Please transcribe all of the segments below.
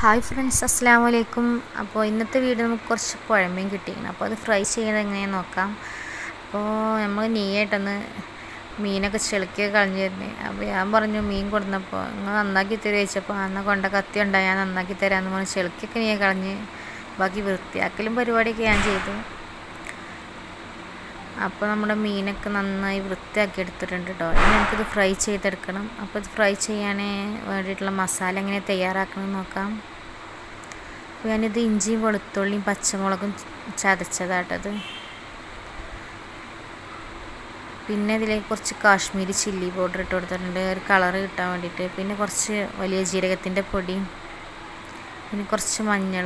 hi friends അസ്സാം വലൈക്കും അപ്പോൾ ഇന്നത്തെ വീഡിയോ നമുക്ക് കുറച്ച് കുഴമ്പയും കിട്ടിയിരുന്നു അപ്പോൾ അത് ഫ്രൈ ചെയ്യുന്നത് എങ്ങനെയാണെന്ന് നോക്കാം അപ്പോൾ നമ്മൾ നീയായിട്ടൊന്ന് മീനൊക്കെ ചെളുക്കി കളഞ്ഞു തരുന്നത് അപ്പോൾ ഞാൻ പറഞ്ഞു മീൻ കൊടുന്നപ്പോൾ നിങ്ങൾ നന്നാക്കി തരുമോ ചോദിച്ചപ്പോൾ അന്ന് കൊണ്ട കത്തി ഉണ്ടായി ഞാൻ നന്നാക്കി തരാമെന്ന് പറഞ്ഞ് ചെളുക്കിയൊക്കെ നീ കളഞ്ഞ് ബാക്കി വൃത്തിയാക്കലും പരിപാടിയൊക്കെ ഞാൻ ചെയ്തു അപ്പോൾ നമ്മുടെ മീനൊക്കെ നന്നായി വൃത്തിയാക്കി എടുത്തിട്ടുണ്ട് കേട്ടോ ഇനി നമുക്കിത് ഫ്രൈ ചെയ്തെടുക്കണം അപ്പോൾ ഇത് ഫ്രൈ ചെയ്യാൻ വേണ്ടിയിട്ടുള്ള മസാല എങ്ങനെ തയ്യാറാക്കണം നോക്കാം അപ്പോൾ ഞാനിത് ഇഞ്ചിയും വെളുത്തുള്ളിയും പച്ചമുളകും ചതച്ചതാട്ടത് പിന്നെ ഇതിലേക്ക് കുറച്ച് കാശ്മീരി ചില്ലി പൗഡർ ഇട്ട് കൊടുത്തിട്ടുണ്ട് ഒരു കളറ് കിട്ടാൻ വേണ്ടിയിട്ട് പിന്നെ കുറച്ച് വലിയ ജീരകത്തിൻ്റെ പൊടിയും പിന്നെ കുറച്ച് മഞ്ഞൾ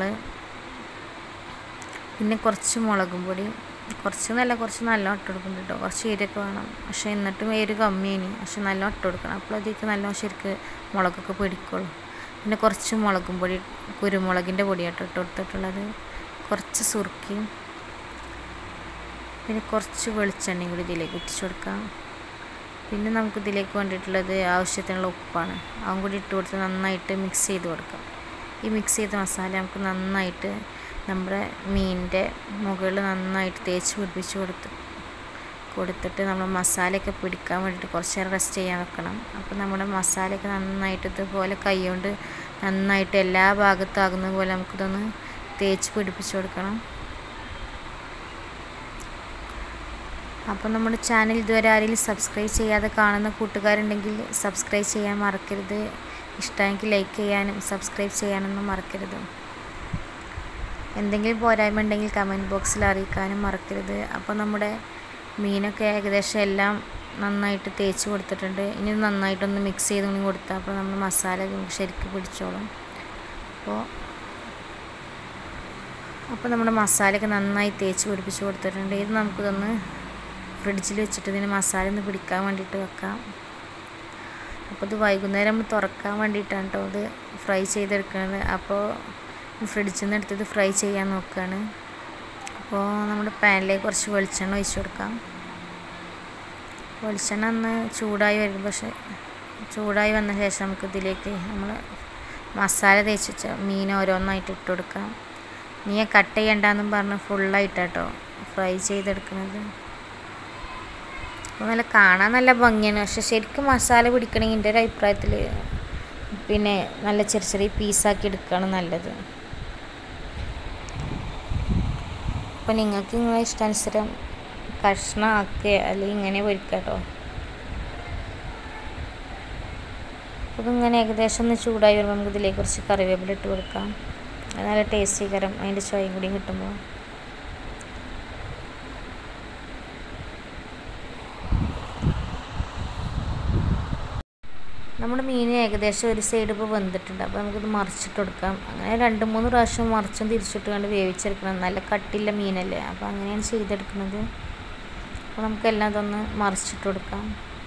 പിന്നെ കുറച്ച് മുളകും പൊടി കുറച്ച് നല്ല കുറച്ച് നല്ല ഇട്ട് കൊടുക്കുന്നുണ്ട് കേട്ടോ കുറച്ച് എരിയൊക്കെ വേണം പക്ഷേ എന്നിട്ടും എരി കമ്മിയാണ് പക്ഷെ നല്ല ഇട്ട് കൊടുക്കണം അപ്പോൾ അതിലേക്ക് നല്ല ശരിക്ക് മുളകൊക്കെ പിടിക്കുള്ളൂ പിന്നെ കുറച്ച് മുളകും പൊടി കുരുമുളകിൻ്റെ പൊടിയാട്ടോ ഇട്ട് കൊടുത്തിട്ടുള്ളത് കുറച്ച് സുർക്കിയും പിന്നെ കുറച്ച് വെളിച്ചെണ്ണയും കൂടി ഇതിലേക്ക് ഇട്ടിച്ച് കൊടുക്കാം പിന്നെ നമുക്ക് ഇതിലേക്ക് വേണ്ടിയിട്ടുള്ളത് ആവശ്യത്തിനുള്ള ഉപ്പാണ് അതും കൂടി ഇട്ട് കൊടുത്ത് നന്നായിട്ട് മിക്സ് ചെയ്ത് കൊടുക്കാം ഈ മിക്സ് ചെയ്ത മസാല നമുക്ക് നന്നായിട്ട് നമ്മുടെ മീനിൻ്റെ മുകളിൽ നന്നായിട്ട് തേച്ച് പിടിപ്പിച്ച് കൊടുത്ത് കൊടുത്തിട്ട് നമ്മൾ മസാലയൊക്കെ പിടിക്കാൻ വേണ്ടിയിട്ട് കുറച്ച് നേരം റെസ്റ്റ് ചെയ്യാൻ വെക്കണം അപ്പോൾ നമ്മുടെ മസാലയൊക്കെ നന്നായിട്ട് ഇതുപോലെ കൈ കൊണ്ട് നന്നായിട്ട് എല്ലാ ഭാഗത്തും ആകുന്ന പോലെ നമുക്കിതൊന്ന് തേച്ച് പിടിപ്പിച്ച് കൊടുക്കണം അപ്പോൾ നമ്മുടെ ചാനൽ ഇതുവരെ ആരെങ്കിലും സബ്സ്ക്രൈബ് ചെയ്യാതെ കാണുന്ന കൂട്ടുകാരുണ്ടെങ്കിൽ സബ്സ്ക്രൈബ് ചെയ്യാൻ മറക്കരുത് ഇഷ്ടമെങ്കിൽ ലൈക്ക് ചെയ്യാനും സബ്സ്ക്രൈബ് ചെയ്യാനൊന്നും മറക്കരുത് എന്തെങ്കിലും പോരായ്മ ഉണ്ടെങ്കിൽ കമൻറ്റ് ബോക്സിൽ അറിയിക്കാനും മറക്കരുത് അപ്പോൾ നമ്മുടെ മീനൊക്കെ ഏകദേശം എല്ലാം നന്നായിട്ട് തേച്ച് കൊടുത്തിട്ടുണ്ട് ഇനി നന്നായിട്ടൊന്ന് മിക്സ് ചെയ്ത് കൊണ്ട് കൊടുത്താൽ അപ്പോൾ നമ്മൾ മസാല ശരിക്കും പിടിച്ചോളും അപ്പോൾ അപ്പോൾ നമ്മുടെ മസാലയൊക്കെ നന്നായി തേച്ച് പിടിപ്പിച്ച് കൊടുത്തിട്ടുണ്ട് ഇത് നമുക്കിതൊന്ന് ഫ്രിഡ്ജിൽ വെച്ചിട്ട് ഇതിന് മസാല ഒന്ന് പിടിക്കാൻ വേണ്ടിയിട്ട് വെക്കാം അപ്പോൾ ഇത് വൈകുന്നേരം നമ്മൾ തുറക്കാൻ വേണ്ടിയിട്ടാണ് കേട്ടോ ഇത് ഫ്രൈ ചെയ്തെടുക്കുന്നത് അപ്പോൾ ഫ്രിഡ്ജിൽ നിന്ന് എടുത്തത് ഫ്രൈ ചെയ്യാൻ നോക്കുകയാണ് അപ്പോൾ നമ്മുടെ പാനിലേക്ക് കുറച്ച് വെളിച്ചെണ്ണ ഒഴിച്ച് കൊടുക്കാം വെളിച്ചെണ്ണ ഒന്ന് ചൂടായി വരും പക്ഷേ ചൂടായി വന്ന ശേഷം നമുക്ക് ഇതിലേക്ക് നമ്മൾ മസാല തേച്ച് വെച്ച മീൻ ഓരോന്നായിട്ട് ഇട്ട് കൊടുക്കാം നീ കട്ട് ചെയ്യണ്ടെന്നും പറഞ്ഞ് ഫുള്ളായിട്ടാട്ടോ ഫ്രൈ ചെയ്തെടുക്കുന്നത് അപ്പോൾ നല്ല കാണാൻ നല്ല ഭംഗിയാണ് പക്ഷെ ശരിക്കും മസാല പിടിക്കണമെങ്കിൽ എൻ്റെ ഒരു അഭിപ്രായത്തിൽ പിന്നെ നല്ല ചെറിയ ചെറിയ പീസാക്കി എടുക്കുകയാണ് നല്ലത് അപ്പോൾ നിങ്ങൾക്ക് നിങ്ങളെ ഇഷ്ടാനുസരം കഷ്ണം ആക്കുക അല്ലെങ്കിൽ ഇങ്ങനെ പൊരിക്കുക കേട്ടോ അപ്പോൾ ഇങ്ങനെ ഏകദേശം ഒന്ന് ചൂടായി വരുമ്പോൾ നമുക്ക് ഇതിലേക്ക് കുറച്ച് കറിവേപ്പില ഇട്ട് കൊടുക്കാം അത് നല്ല ടേസ്റ്റി കരം അതിൻ്റെ ചോയും കൂടി കിട്ടുമ്പോൾ നമ്മുടെ മീൻ ഏകദേശം ഒരു സൈഡ് ഇപ്പോൾ വെന്തിട്ടുണ്ട് അപ്പോൾ നമുക്കിത് മറിച്ചിട്ട് കൊടുക്കാം അങ്ങനെ രണ്ട് മൂന്ന് പ്രാവശ്യം മറിച്ചും തിരിച്ചിട്ട് കണ്ട് വേവിച്ചെടുക്കണം നല്ല കട്ടില്ല മീനല്ലേ അപ്പോൾ അങ്ങനെയാണ് ചെയ്തെടുക്കുന്നത് അപ്പോൾ നമുക്കെല്ലാം ഇതൊന്ന് മറിച്ചിട്ട് കൊടുക്കാം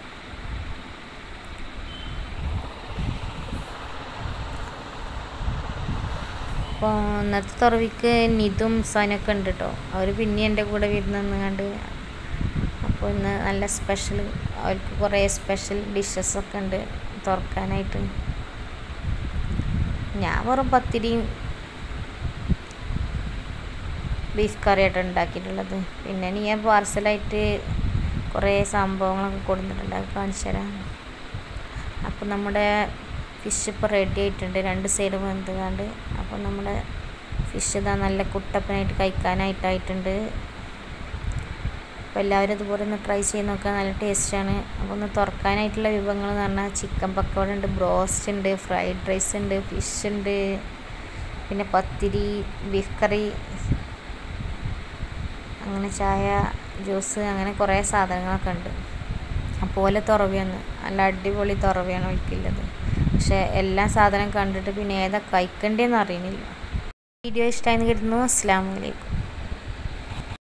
അപ്പോൾ ഇന്നത്തെ തുറവിക്ക് നിതും സനൊക്കെ ഉണ്ട് കേട്ടോ അവർ പിന്നെ എൻ്റെ കൂടെ വിരുന്ന് കണ്ട് അപ്പോൾ ഇന്ന് നല്ല സ്പെഷ്യൽ അവർക്ക് കുറേ സ്പെഷ്യൽ ഡിഷസൊക്കെ ഉണ്ട് തുറക്കാനായിട്ട് ഞാൻ വെറും പത്തിരിയും ബീഫ് കറിയായിട്ട് ഉണ്ടാക്കിയിട്ടുള്ളത് പിന്നെ ഞാൻ പാർസലായിട്ട് കുറേ സംഭവങ്ങളൊക്കെ കൊടുത്തിട്ടുണ്ട് അത് കാണിച്ചു തരാം അപ്പോൾ നമ്മുടെ ഫിഷ് ഇപ്പോൾ റെഡി ആയിട്ടുണ്ട് രണ്ട് സൈഡ് വെന്തുകാണ്ട് അപ്പോൾ നമ്മുടെ ഫിഷ് ഇതാ നല്ല കുട്ടപ്പനായിട്ട് കഴിക്കാനായിട്ടായിട്ടുണ്ട് അപ്പോൾ എല്ലാവരും ഇതുപോലെ ഒന്ന് ട്രൈ ചെയ്ത് നോക്കാൻ നല്ല ടേസ്റ്റാണ് അപ്പോൾ ഒന്ന് തുറക്കാനായിട്ടുള്ള വിഭവങ്ങൾ എന്ന് പറഞ്ഞാൽ ചിക്കൻ പക്കോട ഉണ്ട് ബ്രോസ്റ്റ് ഉണ്ട് ഫ്രൈഡ് റൈസ് ഉണ്ട് ഫിഷ് ഉണ്ട് പിന്നെ പത്തിരി ബീഫ് കറി അങ്ങനെ ചായ ജ്യൂസ് അങ്ങനെ കുറേ സാധനങ്ങളൊക്കെ ഉണ്ട് അപ്പോൾ തുറവിയാണ് നല്ല അടിപൊളി തുറവിയാണ് ഒഴിക്കുള്ളത് പക്ഷേ എല്ലാ സാധനം കണ്ടിട്ട് പിന്നെ ഏതാ കഴിക്കേണ്ടതെന്ന് അറിയുന്നില്ല വീഡിയോ ഇഷ്ടമായെന്ന് കരുതുന്നു അസ്സാം വലൈക്കും